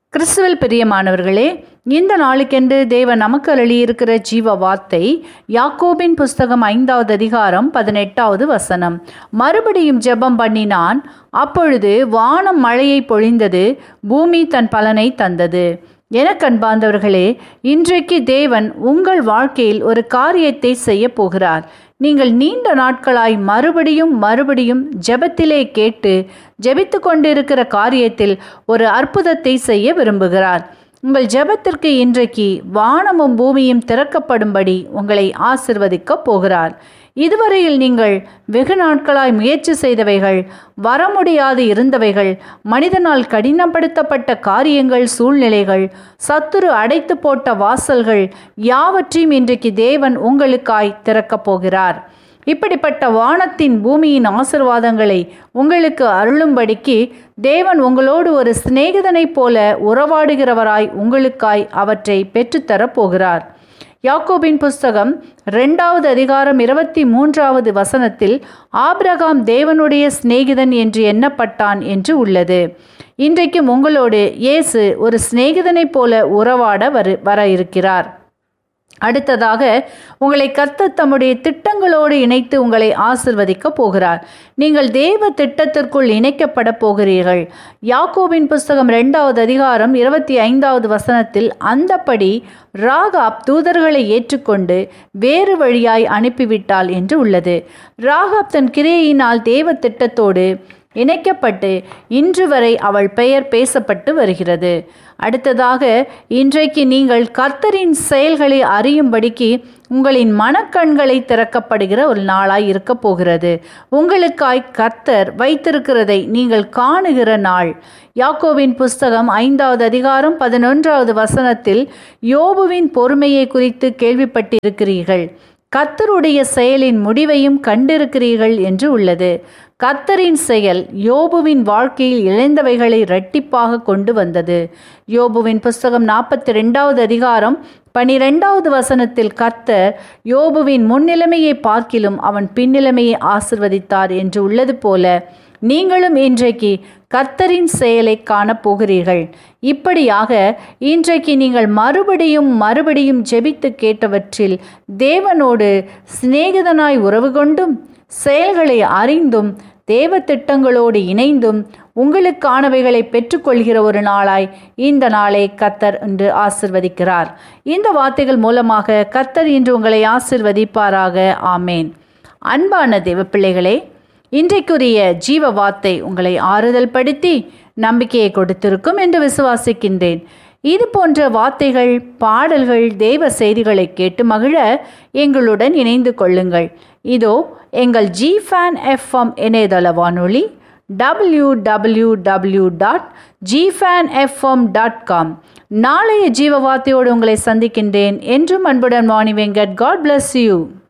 கிறிஸ்துவில் பிரியமானவர்களே இந்த நாளுக்கென்று தேவன் நமக்கு அருளியிருக்கிற ஜீவ வார்த்தை யாக்கோபின் புஸ்தகம் ஐந்தாவது அதிகாரம் பதினெட்டாவது வசனம் மறுபடியும் ஜெபம் பண்ணினான் அப்பொழுது வானம் மழையை பொழிந்தது பூமி தன் பலனை தந்தது எனக்கு அன்பார்ந்தவர்களே இன்றைக்கு தேவன் உங்கள் வாழ்க்கையில் ஒரு காரியத்தை செய்ய போகிறார் நீங்கள் நீண்ட நாட்களாய் மறுபடியும் மறுபடியும் ஜெபத்திலே கேட்டு ஜெபித்து கொண்டிருக்கிற காரியத்தில் ஒரு அற்புதத்தை செய்ய விரும்புகிறார் உங்கள் ஜெபத்திற்கு இன்றைக்கு வானமும் பூமியும் திறக்கப்படும்படி உங்களை ஆசிர்வதிக்கப் போகிறார் இதுவரையில் நீங்கள் வெகு நாட்களாய் முயற்சி செய்தவைகள் வர முடியாது இருந்தவைகள் மனிதனால் கடினப்படுத்தப்பட்ட காரியங்கள் சூழ்நிலைகள் சத்துரு அடைத்து போட்ட வாசல்கள் யாவற்றையும் இன்றைக்கு தேவன் உங்களுக்காய் திறக்கப் போகிறார் இப்படிப்பட்ட வானத்தின் பூமியின் ஆசிர்வாதங்களை உங்களுக்கு அருளும்படிக்கு தேவன் உங்களோடு ஒரு சிநேகிதனைப் போல உறவாடுகிறவராய் உங்களுக்காய் அவற்றை பெற்றுத்தரப் போகிறார் யாக்கோபின் புஸ்தகம் ரெண்டாவது அதிகாரம் இருபத்தி மூன்றாவது வசனத்தில் ஆபிரகாம் தேவனுடைய சிநேகிதன் என்று எண்ணப்பட்டான் என்று உள்ளது இன்றைக்கும் உங்களோடு இயேசு ஒரு சிநேகிதனைப் போல உறவாட வரு வர இருக்கிறார் அடுத்ததாக உங்களை கத்த தம்முடைய திட்டங்களோடு இணைத்து உங்களை ஆசிர்வதிக்க போகிறார் நீங்கள் தேவ திட்டத்திற்குள் இணைக்கப்பட போகிறீர்கள் யாக்கோபின் புஸ்தகம் ரெண்டாவது அதிகாரம் இருபத்தி ஐந்தாவது வசனத்தில் அந்தப்படி ராகாப் தூதர்களை ஏற்றுக்கொண்டு வேறு வழியாய் அனுப்பிவிட்டாள் என்று உள்ளது ராகாப் தன் கிரியையினால் தேவ திட்டத்தோடு இணைக்கப்பட்டு இன்று வரை அவள் பெயர் பேசப்பட்டு வருகிறது அடுத்ததாக இன்றைக்கு நீங்கள் கர்த்தரின் செயல்களை அறியும்படிக்கு உங்களின் மனக்கண்களை திறக்கப்படுகிற ஒரு நாளாய் இருக்க போகிறது உங்களுக்காய் கர்த்தர் வைத்திருக்கிறதை நீங்கள் காணுகிற நாள் யாக்கோவின் புஸ்தகம் ஐந்தாவது அதிகாரம் பதினொன்றாவது வசனத்தில் யோபுவின் பொறுமையை குறித்து கேள்விப்பட்டிருக்கிறீர்கள் கத்தருடைய செயலின் முடிவையும் கண்டிருக்கிறீர்கள் என்று உள்ளது கத்தரின் செயல் யோபுவின் வாழ்க்கையில் இழந்தவைகளை இரட்டிப்பாக கொண்டு வந்தது யோபுவின் புஸ்தகம் நாற்பத்தி ரெண்டாவது அதிகாரம் பனிரெண்டாவது வசனத்தில் கத்தர் யோபுவின் முன்னிலைமையை பார்க்கிலும் அவன் பின்னிலைமையை ஆசிர்வதித்தார் என்று உள்ளது போல நீங்களும் இன்றைக்கு கர்த்தரின் செயலை காணப்போகிறீர்கள் இப்படியாக இன்றைக்கு நீங்கள் மறுபடியும் மறுபடியும் ஜெபித்து கேட்டவற்றில் தேவனோடு சிநேகிதனாய் உறவு கொண்டும் செயல்களை அறிந்தும் தேவ திட்டங்களோடு இணைந்தும் உங்களுக்கானவைகளை பெற்றுக்கொள்கிற ஒரு நாளாய் இந்த நாளை கத்தர் என்று ஆசிர்வதிக்கிறார் இந்த வார்த்தைகள் மூலமாக கத்தர் இன்று உங்களை ஆசிர்வதிப்பாராக ஆமேன் அன்பான தேவ பிள்ளைகளே இன்றைக்குரிய ஜீவ வார்த்தை உங்களை ஆறுதல் படுத்தி நம்பிக்கையை கொடுத்திருக்கும் என்று விசுவாசிக்கின்றேன் இது போன்ற வார்த்தைகள் பாடல்கள் தெய்வ செய்திகளை கேட்டு மகிழ எங்களுடன் இணைந்து கொள்ளுங்கள் இதோ எங்கள் ஜி ஃபேன் எஃப்எம் இணையதள வானொலி டபிள்யூ டபிள்யூ டபிள்யூ டாட் ஜிஃபேன் எஃப்எம் டாட் காம் நாளைய ஜீவ வார்த்தையோடு உங்களை சந்திக்கின்றேன் என்றும் அன்புடன் Vani Venkat God bless you